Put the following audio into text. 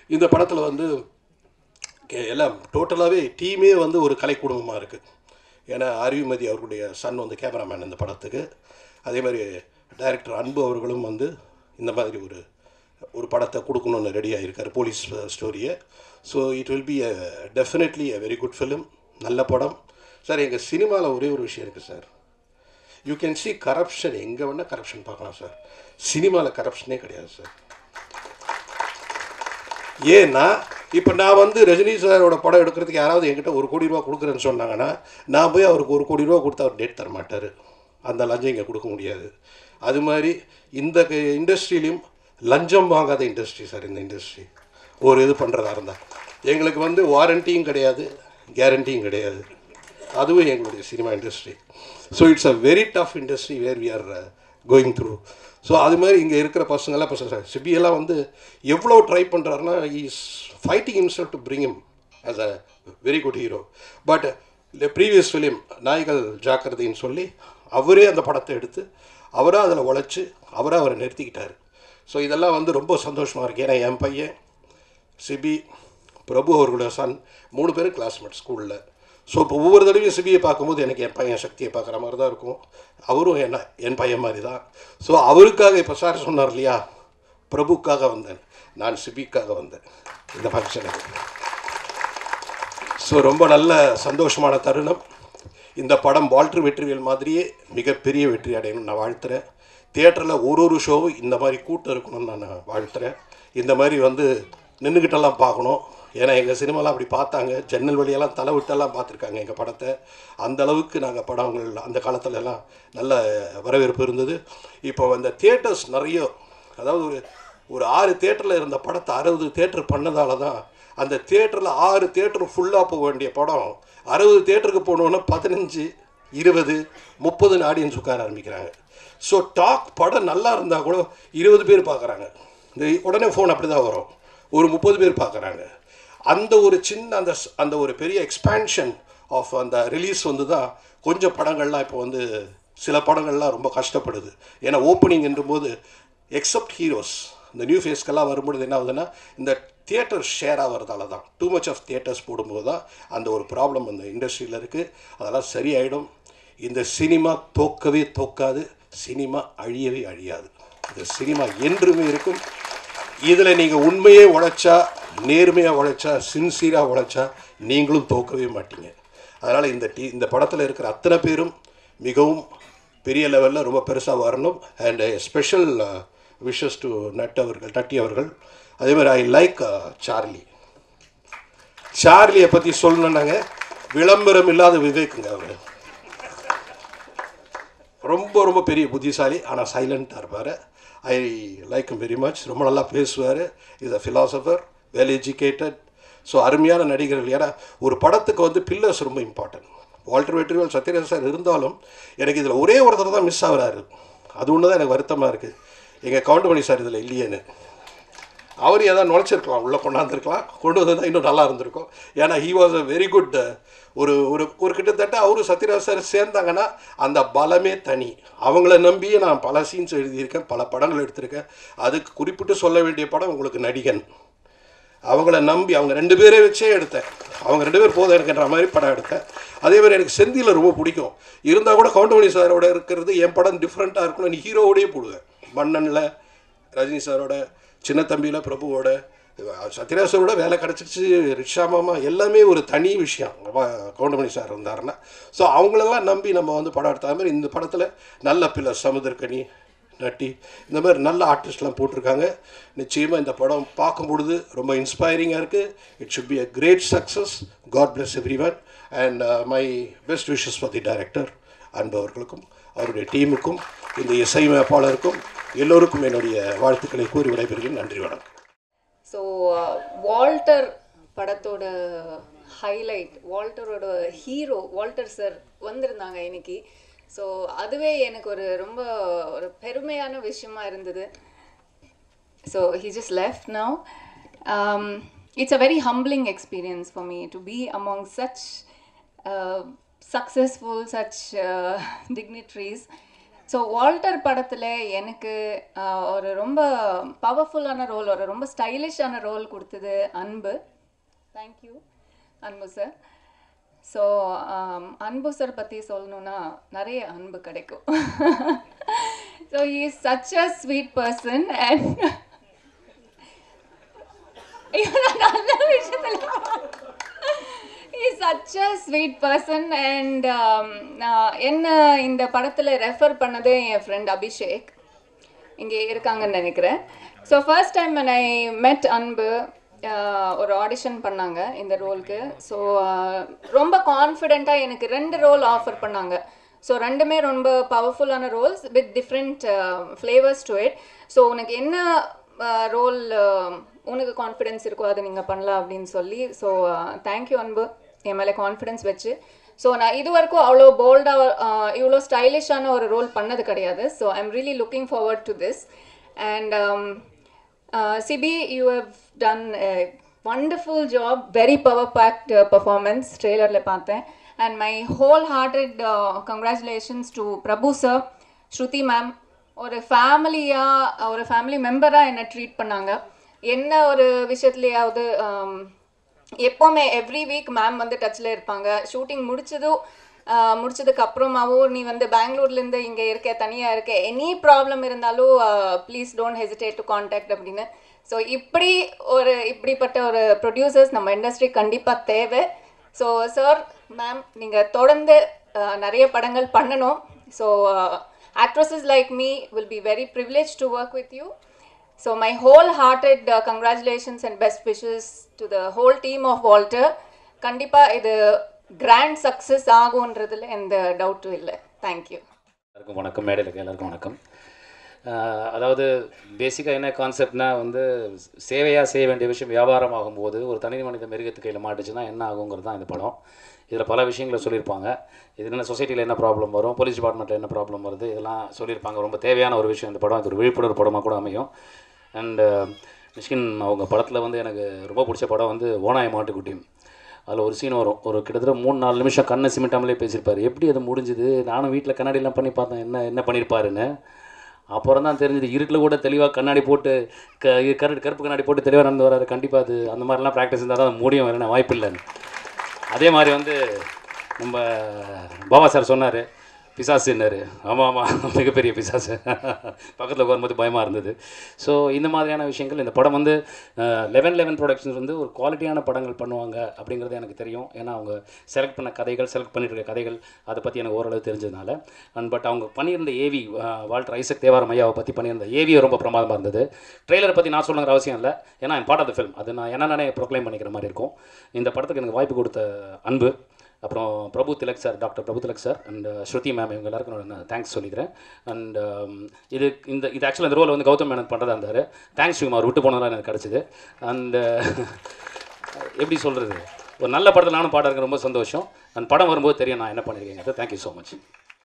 இந்த படத்தில் வந்து கே- எல்லாம் டோட்டலாகவே டீமே வந்து ஒரு கலை குடும்பமாக இருக்குது ஏன்னா அறிவுமதி அவர்களுடைய சன் வந்து கேமராமேன் இந்த படத்துக்கு அதே மாதிரி டைரக்டர் அன்பு அவர்களும் வந்து இந்த மாதிரி ஒரு ஒரு படத்தை கொடுக்கணும்னு ரெடியாக இருக்கார் போலீஸ் ஸ்டோரியை so it will be uh definitely uh very good film நல்ல படம் சார் எங்கள் சினிமாவில் ஒரே ஒரு விஷயம் இருக்குது sir you can see corruption எங்கே வேணால் கரப்ஷன் பார்க்கலாம் சார் சினிமாவில் கரப்ஷனே கிடையாது சார் ஏன்னா இப்போ நான் வந்து ரஜினி சாரோட படம் எடுக்கிறதுக்கு யாராவது என்கிட்ட ஒரு கோடி ரூபா கொடுக்குறேன்னு சொன்னாங்கன்னா நான் போய் அவருக்கு ஒரு கோடி ரூபா கொடுத்து அவர் டேட் தர மாட்டார் அந்த லஞ்சம் இங்கே கொடுக்க முடியாது அது மாதிரி இந்த இண்டஸ்ட்ரியிலையும் லஞ்சம் வாங்காத இண்டஸ்ட்ரி சார் இந்த இண்டஸ்ட்ரி ஒரு இது பண்ணுறதா இருந்தால் எங்களுக்கு வந்து வாரண்டியும் கிடையாது கேரண்டியும் கிடையாது அதுவும் எங்களுடைய cinema industry so it's uh very tough industry where we are going through so அது மாதிரி இங்கே இருக்கிற பசங்கள்லாம் இப்போ சார் சிபியெல்லாம் வந்து எவ்வளோ ட்ரை பண்ணுறாருன்னா is fighting himself to bring him as a very good hero but இந்த ப்ரீவியஸ் ஃபிலிம் நாய்கள் ஜாக்கிரதைன்னு சொல்லி அவரே அந்த படத்தை எடுத்து அவராக அதில் உழைச்சி அவராக அவரை நிறுத்திக்கிட்டார் ஸோ இதெல்லாம் வந்து ரொம்ப சந்தோஷமாக இருக்குது ஏன்னா என் பையன் சிபி பிரபு அவர்களுடைய சன் மூணு பேரும் கிளாஸ்மேட் ஸ்கூலில் ஸோ இப்போ ஒவ்வொரு தடவையும் சிபியை பார்க்கும்போது எனக்கு என் பையன் சக்தியை பார்க்குற மாதிரி தான் இருக்கும் அவரும் என்ன என் பையன் மாதிரி தான் ஸோ அவருக்காக இப்போ சார் சொன்னார் இல்லையா பிரபுக்காக வந்தேன் நான் சிபிக்காக வந்தேன் இந்த ஃபங்க்ஷனுக்கு ஸோ ரொம்ப நல்ல சந்தோஷமான தருணம் இந்த படம் வால்டர் வெற்றிவேல் மாதிரியே மிகப்பெரிய வெற்றி அடையணும்னு நான் வாழ்த்துறேன் தியேட்டரில் ஒரு ஒரு ஷோவும் இந்த மாதிரி கூட்டம் இருக்கணும்னு நான் வாழ்த்துறேன் இந்த மாதிரி வந்து நின்றுக்கிட்டெல்லாம் பார்க்கணும் ஏன்னா எங்கள் சினிமாலாம் அப்படி பார்த்தாங்க ஜன்னல் வழியெல்லாம் தலை விட்டெல்லாம் பார்த்துருக்காங்க எங்கள் படத்தை அந்த அளவுக்கு நாங்கள் படங்கள் அந்த காலத்துல எல்லாம் நல்ல வரவேற்பு இருந்தது இப்போ அந்த தியேட்டர்ஸ் நிறைய அதாவது ஒரு ஒரு ஆறு தேட்டரில் இருந்த படத்தை அறுபது தேட்டர் பண்ணதால தான் அந்த தேட்டரில் ஆறு தேட்டர் ஃபுல்லாக போக வேண்டிய படம் அறுபது தேட்டருக்கு போனோன்னா பதினஞ்சு இருபது முப்பதுன்னு ஆடியன்ஸ் உட்கார ஆரம்பிக்கிறாங்க ஸோ டாக் படம் நல்லா இருந்தால் கூட இருபது பேர் பார்க்குறாங்க இந்த உடனே ஃபோன் அப்படி தான் வரும் ஒரு முப்பது பேர் பார்க்குறாங்க அந்த ஒரு சின்ன அந்த ஸ்- அந்த ஒரு பெரிய எக்ஸ்பேன்ஷன் ஆஃப் அந்த ரிலீஸ் வந்து தான் கொஞ்சம் படங்கள்லாம் இப்போ வந்து சில படங்கள்லாம் ரொம்ப கஷ்டப்படுது ஏன்னா ஓப்பனிங் போது எக்ஸப்ட் ஹீரோஸ் இந்த நியூ ஃபேஸ்க்கெல்லாம் வரும்பொழுது என்ன ஆகுதுன்னா இந்த தியேட்டர் ஷேர் ஆகிறதால தான் டூ மச் ஆஃப் தியேட்டர்ஸ் போடும்போது தான் அந்த ஒரு ப்ராப்ளம் அந்த இண்டஸ்ட்ரியில் இருக்குது அதெல்லாம் சரியாயிடும் இந்த சினிமா தோக்கவே தோக்காது சினிமா அழியவே அழியாது இந்த சினிமா என்றுமே இருக்கும் இதில் நீங்கள் உண்மையே உழைச்சா நேர்மையாக உழைச்சா சின்சியராக உழைச்சா நீங்களும் தோக்கவே மாட்டீங்க அதனால் இந்த டி இந்த படத்தில் இருக்கிற அத்தனை பேரும் மிகவும் பெரிய லெவலில் ரொம்ப பெருசாக வரணும் and special wishes to Nat அவர்கள் நட்டி அவர்கள் அதே மாதிரி ஐ லைக் சார்லி சார்லியை பற்றி சொல்லணுன்னாங்க விளம்பரம் இல்லாத விவேக்குங்க அவர் ரொம்ப ரொம்ப பெரிய புத்திசாலி ஆனால் சைலண்ட்டாக இருப்பார் ஐ லைக் வெரி மச் ரொம்ப நல்லா பேசுவார் is a philosopher well educated so அருமையான நடிகர்கள் ஏன்னா ஒரு படத்துக்கு வந்து பில்லர்ஸ் ரொம்ப important Walter Vetrivel Sathyaraj sir இருந்தாலும் எனக்கு இதில் ஒரே ஒருத்தர் தான் மிஸ் ஆகுறாரு அது ஒன்று தான் எனக்கு வருத்தமாக இருக்குது எங்கள் கவுண்டமணி சார் இதில் இல்லையேன்னு அவர் ஏதாவது நுழைச்சிருக்கலாம் உள்ளே கொண்டாந்துருக்கலாம் கொண்டு வந்தா இன்னும் நல்லா இருந்திருக்கும் ஏன்னா he was a very good ஒரு ஒரு ஒரு கிட்டத்தட்ட அவரு சத்யராஜ் சார் சேர்ந்தாங்கன்னா அந்த பலமே தனி அவங்கள நம்பியே நான் பல சீன்ஸ் எழுதியிருக்கேன் பல படங்கள் எடுத்திருக்கேன் அதுக்கு குறிப்பிட்டு சொல்ல வேண்டிய படம் உங்களுக்கு நடிகன் அவங்கள நம்பி அவங்க ரெண்டு பேரே வச்சே எடுத்தேன் அவங்க ரெண்டு பேர் போதும் எனக்குன்ற மாதிரி படம் எடுத்தேன் அதே மாதிரி எனக்கு செந்தியில் ரொம்ப பிடிக்கும் இருந்தால் கூட கவுண்டமணி சாரோட இருக்கிறது என் படம் டிஃப்ரெண்ட்டாக இருக்கணும் நீ ஹீரோவோடயே போடுவேன் மன்னனில் ரஜினி சாரோட சின்ன தம்பியில் பிரபுவோட சத்யராஜ் சாரோட வேலை கிடச்சிருச்சு ரிக்ஷா மாமா எல்லாமே ஒரு தனி விஷயம் வ- கவுண்டமணி சார் இருந்தாருன்னா ஸோ அவங்களெல்லாம் நம்பி நம்ம வந்து படம் எடுத்த மாதிரி இந்த படத்தில் நல்ல பிள்ளை சமுத்திரக்கனி நட்டி இந்த மாதிரி நல்ல ஆர்டிஸ்ட்லாம் போட்டிருக்காங்க நிச்சயமாக இந்த படம் பார்க்கும் பொழுது ரொம்ப இன்ஸ்பைரிங்காக இருக்குது it should be a great success God bless everyone and my best wishes for the director Anbu அவர்களுக்கும் அவருடைய டீமுக்கும் இந்த இசையமைப்பாளருக்கும் எல்லோருக்கும் என்னுடைய வாழ்த்துக்களை கூறி விடைபெறுகிறேன் நன்றி வணக்கம் ஸோ வால்டர் படத்தோட ஹைலைட் வால்டரோட ஹீரோ வால்டர் சார் வந்திருந்தாங்க இன்னைக்கு ஸோ அதுவே எனக்கு ஒரு ரொம்ப ஒரு பெருமையான விஷயமா இருந்தது so he just left now um, it's a very humbling experience for me to be among such uh, successful such uh, dignitaries so Walter படத்தில் எனக்கு ஆஹ், ஒரு ரொம்ப பவர்ஃபுல்லான ரோல் ஒரு ரொம்ப ஸ்டைலிஷான ரோல் கொடுத்தது அன்பு தேங்க்யூ அன்பு சார் ஸோ அன்பு சார் பற்றி சொல்லணுன்னா நிறைய அன்பு கிடைக்கும் so is such a sweet person and நல்ல விஷயத்தில் is such a sweet person and என்ன இந்த படத்தில் ரெஃபர் பண்ணது என் ஃப்ரெண்ட் அபிஷேக் இங்கே இருக்காங்கன்னு நினைக்கிறேன் so first time when I met Anbu ஆஹ், ஒரு ஆடிஷன் பண்ணாங்க இந்த ரோலுக்கு ஸோ ரொம்ப கான்ஃபிடெண்ட்டாக எனக்கு ரெண்டு ரோல் ஆஃபர் பண்ணாங்க ஸோ ரெண்டுமே ரொம்ப பவர்ஃபுல்லான roles with different flavours to it so உனக்கு என்ன ரோல் உனக்கு கான்ஃபிடென்ஸ் இருக்கோ அதை நீங்கள் பண்ணலாம் அப்படின்னு சொல்லி ஸோ தேங்க்யூ அன்பு என் மேலே கான்ஃபிடென்ஸ் வச்சு ஸோ நான் இது வரைக்கும் அவ்வளோ போல்டாக இவ்வளோ ஸ்டைலிஷான ஒரு ரோல் பண்ணது கிடையாது so I am really looking forward to this and Sibi you have done wonderful job very power packed performance ட்ரெய்லரில் பார்த்தேன் and my wholehearted congratulations to Prabhu sir Shruti ma'am ஒரு ஃபேமிலியாக ஒரு ஃபேமிலி மெம்பராக என்னை ட்ரீட் பண்ணாங்க என்ன ஒரு விஷயத்துலையாவது um, எப்போவுமே எவ்ரி வீக் மேம் வந்து டச்சில் இருப்பாங்க ஷூட்டிங் முடிச்சதும் ஆஹ் முடிச்சதுக்கு அப்புறமாவும் நீ வந்து பெங்களூர்லேருந்து இங்கே இருக்க தனியாக இருக்க எனி ப்ராப்ளம் இருந்தாலும் please don't hesitate to contact அப்படின்னு ஸோ இப்படி ஒரு இப்படிப்பட்ட ஒரு ப்ரொடியூசர்ஸ் நம்ம இண்டஸ்ட்ரி கண்டிப்பாக தேவை ஸோ சார் மேம் நீங்கள் தொடர்ந்து ஆஹ் நிறைய படங்கள் பண்ணணும் so actresses like me will be very privilege to work with you So my wholehearted uh, congratulations and best wishes to the whole team of Walter. கண்டிப்பா இது கிராண்ட் சக்ஸஸ் ஆகுன்றதுல எந்த டவுட்டும் இல்லை தேங்க்யூ எல்லாருக்கும் வணக்கம் மேடையில் இருக்க எல்லாருக்கும் வணக்கம் ஆஹ் அதாவது பேசிக்காக என்ன கான்செப்ட்னா வந்து சேவையாக செய்ய வேண்டிய விஷயம் வியாபாரம் ஆகும்போது ஒரு தனி மனித மிருகத்து கையில் மாட்டுச்சுன்னா என்ன ஆகுங்கிறது தான் இந்த படம் இதில் பல விஷயங்களை சொல்லியிருப்பாங்க இது என்ன சொசைட்டியில் என்ன ப்ராப்ளம் வரும் போலீஸ் டிபார்ட்மெண்ட்டில் என்ன ப்ராப்ளம் வருது இதெல்லாம் சொல்லியிருப்பாங்க ரொம்ப தேவையான ஒரு விஷயம் இந்த படம் இது ஒரு விழிப்புணர்வு படமாக கூட அமையும் அண்டு மிஷ்கின் அவங்க படத்தில் வந்து எனக்கு ரொம்ப பிடிச்ச படம் வந்து ஓனாய் மாட்டுக்குட்டியும் அதில் ஒரு சீன் வரும் ஒரு கிட்டத்தட்ட மூணு நாலு நிமிஷம் கண்ணை சிமிட்டாமலே பேசியிருப்பார் எப்படி அது முடிஞ்சுது நானும் வீட்டில் கண்ணாடிலாம் பண்ணி பார்த்தேன் என்ன என்ன பண்ணியிருப்பாருன்னு அப்புறம் தான் தெரிஞ்சது இருட்டில் கூட தெளிவாக கண்ணாடி போட்டு க கரு கருப்பு கண்ணாடி போட்டு தெளிவாக நடந்து வராரு கண்டிப்பாக அது அந்த மாதிரிலாம் ப்ராக்டிஸ் இருந்தால் தான் அது முடியும் வேறு வாய்ப்பு இல்லைன்னு அதே மாதிரி வந்து நம்ம பாபா சார் சொன்னார் பிசாசுன்னாரு ஆமாம் ஆமாம் மிகப்பெரிய பிசாசு பக்கத்தில் வரும்போது பயமாக இருந்தது ஸோ இந்த மாதிரியான விஷயங்கள் இந்த படம் வந்து லெவன் லெவன் ப்ரொடக்ஷன்ஸ் வந்து ஒரு குவாலிட்டியான படங்கள் பண்ணுவாங்க அப்படிங்கிறது எனக்கு தெரியும் ஏன்னா அவங்க செலக்ட் பண்ண கதைகள் செலக்ட் பண்ணிட்டு இருக்க கதைகள் அதை பற்றி எனக்கு ஓரளவு தெரிஞ்சதுனால அண்ட் பட் அவங்க பண்ணியிருந்த ஏவி வால்டர் ஐசக் தேவாரம் ஐயாவை பற்றி பண்ணியிருந்த ஏவி ரொம்ப பிரமாதமாக இருந்தது ட்ரெய்லரை பற்றி நான் சொல்லுங்கிற அவசியம் இல்லை ஏன்னா என் பார்ட் ஆஃப் த ஃபிலிம் அது நான் என்ன நானே ப்ரொக்ளைம் பண்ணிக்கிற மாதிரி இருக்கும் இந்த படத்துக்கு எனக்கு வாய்ப்பு கொடுத்த அன்பு அப்புறம் Prabhu Thilak sir doctor Prabhu Thilak sir and Shruti ma'am இவங்க எல்லாருக்கும் நான் தேங்க்ஸ் சொல்லிக்கிறேன் அண்ட் இது இந்த இது ஆக்சுவலாக இந்த ரோல் வந்து கௌதம் மேனன் பண்ணுறதா இருந்தார் தேங்க்ஸ் யூ அவர் விட்டு போனதால் எனக்கு கிடச்சிது அண்ட் எப்படி சொல்கிறது ஒரு நல்ல படத்தில் நானும் பாட ரொம்ப சந்தோஷம் அந்த படம் வரும்போது தெரியும் நான் என்ன பண்ணியிருக்கேங்க தேங்க்யூ ஸோ மச்